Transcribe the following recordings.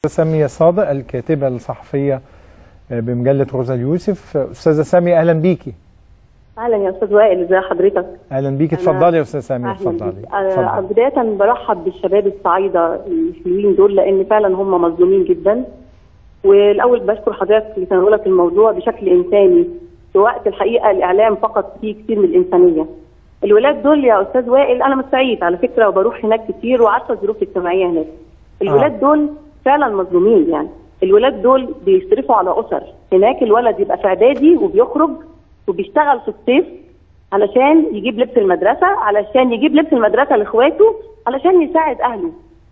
سامية صادق الكاتبة الصحفية بمجلة روزا اليوسف أستاذة سامية أهلا بيكي اهلا يا استاذ وائل ازي حضرتك أهلا بيكي اتفضلي يا أستاذة سامية اتفضلي أنا اتفضلي. بدايه برحب بالشباب الصعايده الحلوين دول لان فعلا هم مظلومين جدا والاول بشكر حضرتك لتناولك الموضوع بشكل انساني في وقت الحقيقه الاعلام فقد فيه كتير من الانسانيه الولاد دول يا استاذ وائل انا من الصعيد على فكره وبروح هناك كتير وعارفه الظروف الاجتماعيه هناك الولاد دول فعلا مظلومين يعني الولاد دول بيصرفوا على اسر هناك الولد يبقى في اعدادي وبيخرج وبيشتغل في الصيف علشان يجيب لبس المدرسه علشان يجيب لبس المدرسه لاخواته علشان يساعد اهله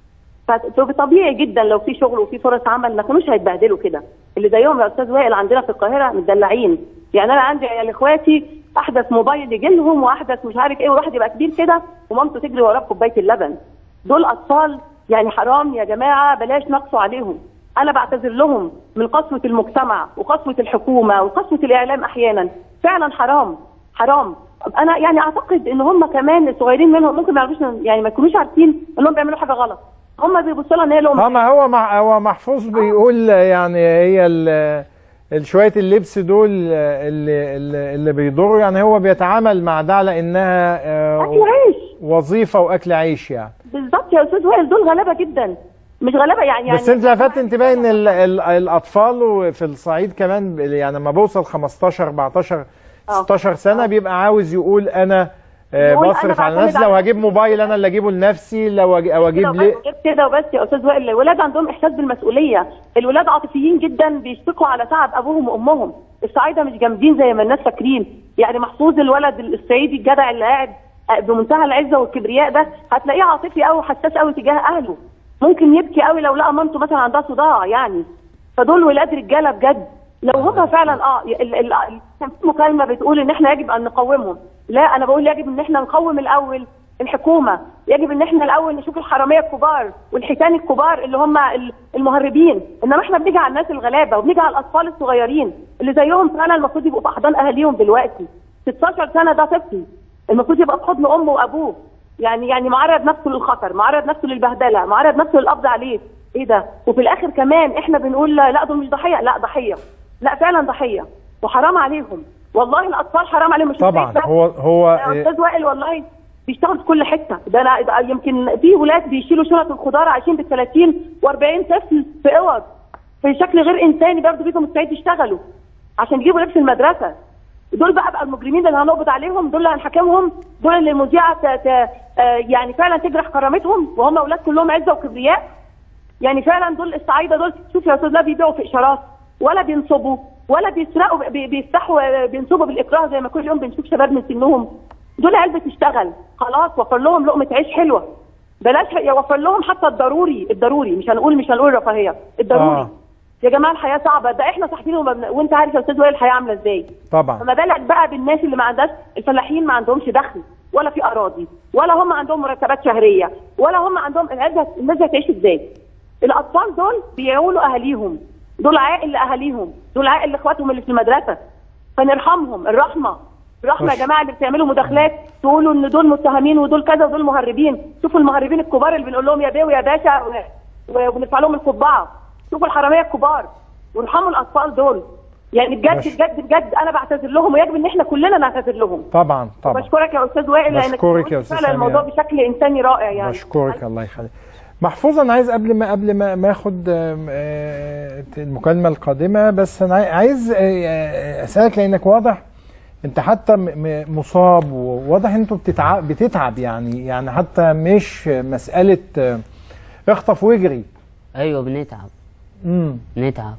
فطبيعي جدا لو في شغل وفي فرص عمل ما كانوش هيتبهدلوا كده اللي زيهم يا استاذ وائل عندنا في القاهره متدلعين يعني انا عندي عيال اخواتي احدث موبايل يجي لهم واحدث مش عارف ايه وواحد يبقى كبير كده ومامته تجري وراه بكوبايه اللبن دول اطفال يعني حرام يا جماعه بلاش نقصوا عليهم انا بعتذر لهم من قسوه المجتمع وقسوه الحكومه وقسوه الاعلام احيانا فعلا حرام حرام انا يعني اعتقد ان هم كمان الصغيرين منهم ممكن ما يعرفوش يعني ما يكونوش عارفين انهم بيعملوا حاجه غلط هم بيبصوا لها ان هي لهم اه ما هو مع هو محفوظ بيقول يعني هي ال- ال- شوية اللبس دول اللي, اللي, اللي بيضروا يعني هو بيتعامل مع ده على انها آه، اكل عيش وظيفة واكل عيش يعني بالظبط يا استاذ وائل دول غلابه جدا مش غلابه يعني بس انت لفت انتباهي ان ال- ال- الاطفال في الصعيد كمان يعني لما بوصل 15 14 اه. 16 سنه بيبقى عاوز يقول انا آه، يقول بصرف أنا على بعتمد نفسي لو على هجيب موبايل انا اللي اجيبه لنفسي لو أج- او اجيب كده لي وبس- غير كده وبس يا استاذ وائل الولاد عندهم احساس بالمسؤوليه الولاد عاطفيين جدا بيشتكوا على تعب ابوهم وامهم الصعايده مش جامدين زي ما الناس فاكرين يعني محفوظ الولد الصعيدي الجدع اللي قاعد بمنتهى العزه والكبرياء ده هتلاقيه عاطفي قوي وحساس قوي تجاه اهله ممكن يبكي قوي لو لقى مامته مثلا عندها صداع يعني فدول ولاد رجاله بجد لو هم فعلا اه ال- ال- ال- كان في مكالمه بتقول ان احنا يجب ان نقومهم لا انا بقول يجب ان احنا نقوم الاول الحكومه يجب ان احنا الاول نشوف الحراميه الكبار والحيتان الكبار اللي هم ال- المهربين انما احنا بنيجي على الناس الغلابه وبنيجي على الاطفال الصغيرين اللي زيهم فعلا المفروض يبقوا في احضان اهاليهم دلوقتي 16 سنه ده طفل المفروض يبقى في حضن امه وابوه يعني يعني معرض نفسه للخطر معرض نفسه للبهدله معرض نفسه للقبض عليه ايه ده وفي الاخر كمان احنا بنقول لا لا، دول مش ضحيه لا ضحيه لا فعلا ضحيه وحرام عليهم والله الاطفال حرام عليهم مش طبعا الصعيد بس. هو هو يا استاذ وائل والله بيشتغلوا في كل حته ده انا ده يمكن في ولاد بيشيلوا شنط الخضار عايشين بال 30 و40 طفل في اوض في شكل غير انساني بياخدوا بيهم الصعيد يشتغلوا عشان يجيبوا لبس المدرسه دول بقى بقى المجرمين اللي هنقبض عليهم دول اللي هنحاكمهم دول اللي المذيعه ت- ت- آه يعني فعلا تجرح كرامتهم وهم اولاد كلهم عزه وكبرياء يعني فعلا دول الصعايده دول شوف يا استاذ لا بيبيعوا في اشارات ولا بينصبوا ولا بيسرقوا بي- بيفتحوا بينصبوا بالاكراه زي ما كل يوم بنشوف شباب من سنهم دول عيال بتشتغل خلاص وفر لهم لقمه عيش حلوه بلاش يوفر لهم حتى الضروري الضروري مش هنقول مش هنقول رفاهيه الضروري آه. آه. يا جماعه الحياه صعبه ده احنا صاحبين وما بن- وانت عارف يا استاذ وائل الحياه عامله ازاي طبعا فما بالك بقى بالناس اللي ما عندهاش الفلاحين ما عندهمش دخل ولا في اراضي ولا هم عندهم مرتبات شهريه ولا هم عندهم الناس هت- الناس دي هتعيش ازاي الاطفال دول بيعولوا اهاليهم دول عائل لاهاليهم دول عائل لاخواتهم اللي في المدرسه فنرحمهم الرحمه الرحمه ماشي. يا جماعه اللي بتعملوا مداخلات تقولوا ان دول متهمين ودول كذا ودول مهربين شوفوا المهربين الكبار اللي بنقول لهم يا بيه ويا باشا و- و- وبندفع لهم القبعه شوفوا الحراميه الكبار وارحموا الاطفال دول يعني بجد ماشي. بجد بجد انا بعتذر لهم ويجب ان احنا كلنا نعتذر لهم طبعا طبعا بشكرك يا استاذ وائل لانك بشكرك يا قلت أستاذ فعلا سامية. الموضوع بشكل انساني رائع يعني بشكرك الله يخليك محفوظ انا عايز قبل ما قبل ما ما اخد آم، آه، المكالمه القادمه بس انا عاي- عايز آه، آه، اسالك لانك واضح انت حتى م- م- مصاب وواضح انتوا بتتعب بتتعب يعني يعني حتى مش مساله آه، اخطف واجري ايوه بنتعب امم بنتعب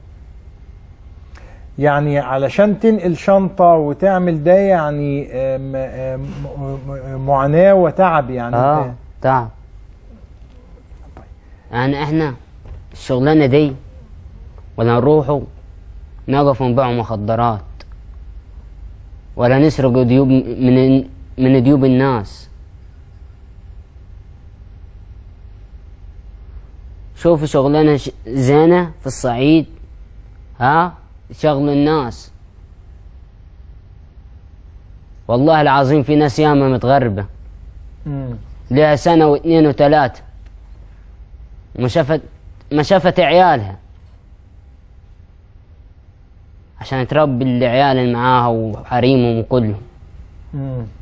يعني علشان تنقل شنطه وتعمل ده يعني آم، آم، م- معاناه وتعب يعني اه تعب يعني احنا الشغلانه دي ولا نروحوا نقف نبيعوا مخدرات ولا نسرقوا ديوب من من ديوب الناس شوفوا شغلانه ش- زينه في الصعيد ها شغل الناس والله العظيم في ناس ياما متغربه مم. لها سنة واثنين وثلاثة ما شافت ما شافت عيالها عشان تربي العيال اللي معاها وحريمهم وكلهم مم.